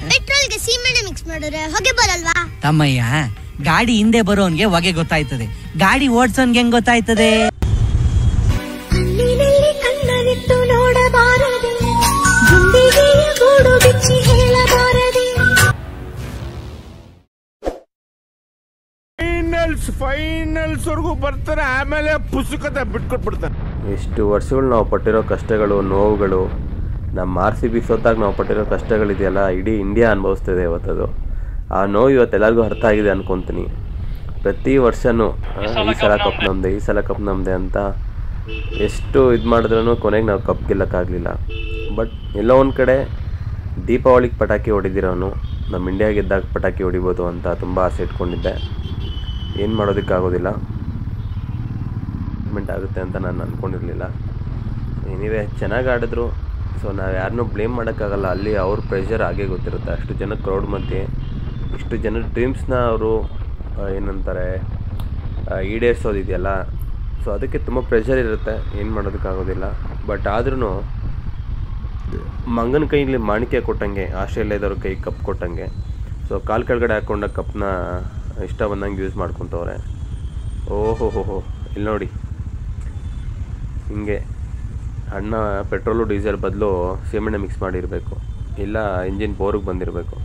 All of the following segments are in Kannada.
ಪೆಟ್ರೋಲ್ಗೆ ಸೀಮೆಣ್ಣೆ ಮಿಕ್ಸ್ ಮಾಡಿದ್ರೆ ಹೊಗೆ ಬರಲ್ವಾ ತಮ್ಮಯ್ಯ ಗಾಡಿ ಹಿಂದೆ ಬರೋನ್ಗೆ ಹೊಗೆ ಗೊತ್ತಾಯ್ತದೆ ಗಾಡಿ ಓಡ್ಸೋನ್ಗೆ ಹೆಂಗ್ ಗೊತ್ತಾಯ್ತದೆ ಕಣ್ಣಿನಲ್ಲಿ ಕಣ್ಣನಿಟ್ಟು ನೋಡಬಾರದೆ ಗುಂಡಿಗೆ ಗೂಡು ಬಿಚ್ಚಿ ಹೇಳಬಾರದೆ ಫೈನಲ್ಸ್ ಫೈನಲ್ಸ್ ವರ್ಗೂ ಬರ್ತಾರೆ ಆಮೇಲೆ ಪುಸ್ತಕದ ಬಿಟ್ಕೊಟ್ಬಿಡ್ತಾರೆ ಎಷ್ಟು ವರ್ಷಗಳು ನಾವು ಪಟ್ಟಿರೋ ಕಷ್ಟಗಳು ನೋವುಗಳು ನಮ್ಮ ಆರ್ ಸಿ ಬಿ ಸೋತಾಗ ನಾವು ಪಟ್ಟಿರೋ ಕಷ್ಟಗಳಿದೆಯಲ್ಲ ಇಡೀ ಇಂಡಿಯಾ ಅನುಭವಿಸ್ತಿದೆ ಇವತ್ತದು ಆ ನೋವು ಇವತ್ತು ಎಲ್ಲರಿಗೂ ಅರ್ಥ ಆಗಿದೆ ಅನ್ಕೊತೀನಿ ಪ್ರತಿ ವರ್ಷವೂ ಈ ಸಲ ಕಪ್ ನಮ್ಮದೆ ಈ ಸಲ ಕಪ್ ನಮ್ಮದೆ ಅಂತ ಎಷ್ಟು ಇದು ಮಾಡಿದ್ರೂ ಕೊನೆಗೆ ನಾವು ಕಪ್ ಗೆಲ್ಲಕ್ಕಾಗಲಿಲ್ಲ ಬಟ್ ಎಲ್ಲೋ ಒಂದು ಕಡೆ ದೀಪಾವಳಿಗೆ ಪಟಾಕಿ ಹೊಡಿದಿರೋನು ನಮ್ಮ ಇಂಡಿಯಾ ಗೆದ್ದಾಗ ಪಟಾಕಿ ಹೊಡಿಬೋದು ಅಂತ ತುಂಬ ಆಸೆ ಇಟ್ಕೊಂಡಿದ್ದೆ ಏನು ಮಾಡೋದಕ್ಕಾಗೋದಿಲ್ಲ ಮೆಂಟ್ ಆಗುತ್ತೆ ಅಂತ ನಾನು ಅಂದ್ಕೊಂಡಿರಲಿಲ್ಲ ಎನಿವೆ ಚೆನ್ನಾಗಿ ಆಡಿದ್ರು ಸೊ ನಾವು ಯಾರನ್ನೂ ಬ್ಲೇಮ್ ಮಾಡೋಕ್ಕಾಗಲ್ಲ ಅಲ್ಲಿ ಅವ್ರ ಪ್ರೆಷರ್ ಆಗೇ ಗೊತ್ತಿರುತ್ತೆ ಅಷ್ಟು ಜನ ಕ್ರೌಡ್ ಮಧ್ಯೆ ಇಷ್ಟು ಜನರ ಡ್ರೀಮ್ಸ್ನ ಅವರು ಏನಂತಾರೆ ಆ, ಈಡೇರಿಸೋದಿದೆಯಲ್ಲ ಸೊ ಅದಕ್ಕೆ ತುಂಬ ಪ್ರೆಷರ್ ಇರುತ್ತೆ ಏನು ಮಾಡೋದಕ್ಕಾಗೋದಿಲ್ಲ ಬಟ್ ಆದ್ರೂ ಮಂಗನ ಕೈಯಲ್ಲಿ ಮಾಣಿಕ್ಯ ಕೊಟ್ಟಂಗೆ ಆಸ್ಟ್ರೇಲಿಯಾದವ್ರ ಕೈ ಕಪ್ ಕೊಟ್ಟಂಗೆ ಸೊ ಕಾಲು ಕೆಳಗಡೆ ಹಾಕ್ಕೊಂಡ ಕಪ್ನ ಇಷ್ಟ ಬಂದಂಗೆ ಯೂಸ್ ಮಾಡ್ಕೊತವ್ರೆ ಓಹೋ ಹೋ ಹೋ ಇಲ್ಲಿ ನೋಡಿ ಹಿಂಗೆ ಅಣ್ಣ ಪೆಟ್ರೋಲು ಡೀಸೆಲ್ ಬದಲು ಸೀಮೆಣ್ಣೆ ಮಿಕ್ಸ್ ಮಾಡಿರಬೇಕು ಇಲ್ಲ ಇಂಜಿನ್ ಬೋರಿಗೆ ಬಂದಿರಬೇಕು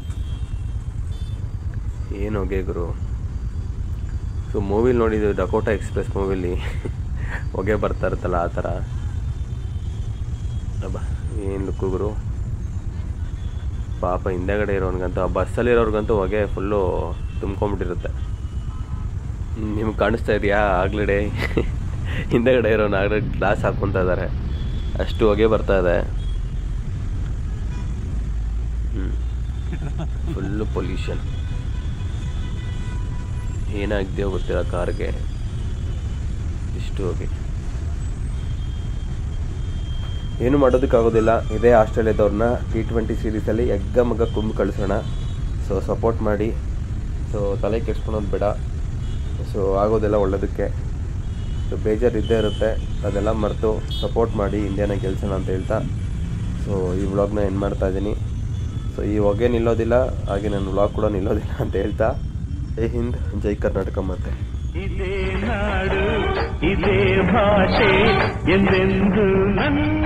ಏನು ಹೊಗೆ ಗುರು ಸೊ ಮೂವಿಲಿ ನೋಡಿದ್ದು ಡಕೋಟಾ ಎಕ್ಸ್ಪ್ರೆಸ್ ಮೂವಿಲಿ ಹೊಗೆ ಬರ್ತಾ ಇರುತ್ತಲ್ಲ ಆ ಥರ ಅಬ್ಬ ಏನು ಲುಕ್ಕು ಗುರು ಪಾಪ ಹಿಂದೆಗಡೆ ಇರೋನ್ಗಂತೂ ಆ ಬಸ್ಸಲ್ಲಿರೋರ್ಗಂತೂ ಹೊಗೆ ಫುಲ್ಲು ತುಂಬ್ಕೊಂಬಿಟ್ಟಿರುತ್ತೆ ನಿಮ್ಗೆ ಕಾಣಿಸ್ತಾ ಇದೆಯಾ ಆಗ್ಲಡೆ ಹಿಂದೆಗಡೆ ಇರೋನು ಆಗಲೇ ಗ್ಲಾಸ್ ಹಾಕ್ಕೊತಾ ಇದ್ದಾರೆ ಅಷ್ಟು ಹೊಗೆ ಬರ್ತಾ ಇದೆ ಫುಲ್ಲು ಪೊಲ್ಯೂಷನ್ ಏನಾಗಿದೆಯೋ ಗೊತ್ತಿಲ್ಲ ಕಾರ್ಗೆ ಇಷ್ಟು ಹೊಗೆ ಏನು ಮಾಡೋದಕ್ಕಾಗೋದಿಲ್ಲ ಇದೇ ಆಸ್ಟ್ರೇಲಿಯಾದವ್ರನ್ನ ಟಿ ಟ್ವೆಂಟಿ ಸೀರೀಸಲ್ಲಿ ಎಗ್ಗ ಮಗ್ಗ ಕುಂಬ್ ಕಳಿಸೋಣ ಸೊ ಸಪೋರ್ಟ್ ಮಾಡಿ ಸೊ ತಲೆ ಕೆಡ್ಸ್ಕೊಳೋದು ಬೇಡ ಸೊ ಆಗೋದೆಲ್ಲ ಒಳ್ಳೇದಕ್ಕೆ ಸೊ ಬೇಜಾರು ಇದ್ದೇ ಇರುತ್ತೆ ಅದೆಲ್ಲ ಮರೆತು ಸಪೋರ್ಟ್ ಮಾಡಿ ಇಂಡಿಯಾನ ಗೆಲ್ಸೋಣ ಅಂತ ಹೇಳ್ತಾ ಸೊ ಈ ವ್ಲಾಗ್ನ ಏನು ಮಾಡ್ತಾ ಇದ್ದೀನಿ ಸೊ ಈ ಹೊಗೆ ನಿಲ್ಲೋದಿಲ್ಲ ಹಾಗೆ ನನ್ನ ವ್ಲಾಗ್ ಕೂಡ ನಿಲ್ಲೋದಿಲ್ಲ ಅಂತ ಹೇಳ್ತಾ ಜೈ ಹಿಂದ್ ಜೈ ಕರ್ನಾಟಕ ಮತ್ತೆ ಇದೇ ನಾಡು ಇದೇ ಭಾಷೆ ಎಂದೆಂದು ನನ್ನ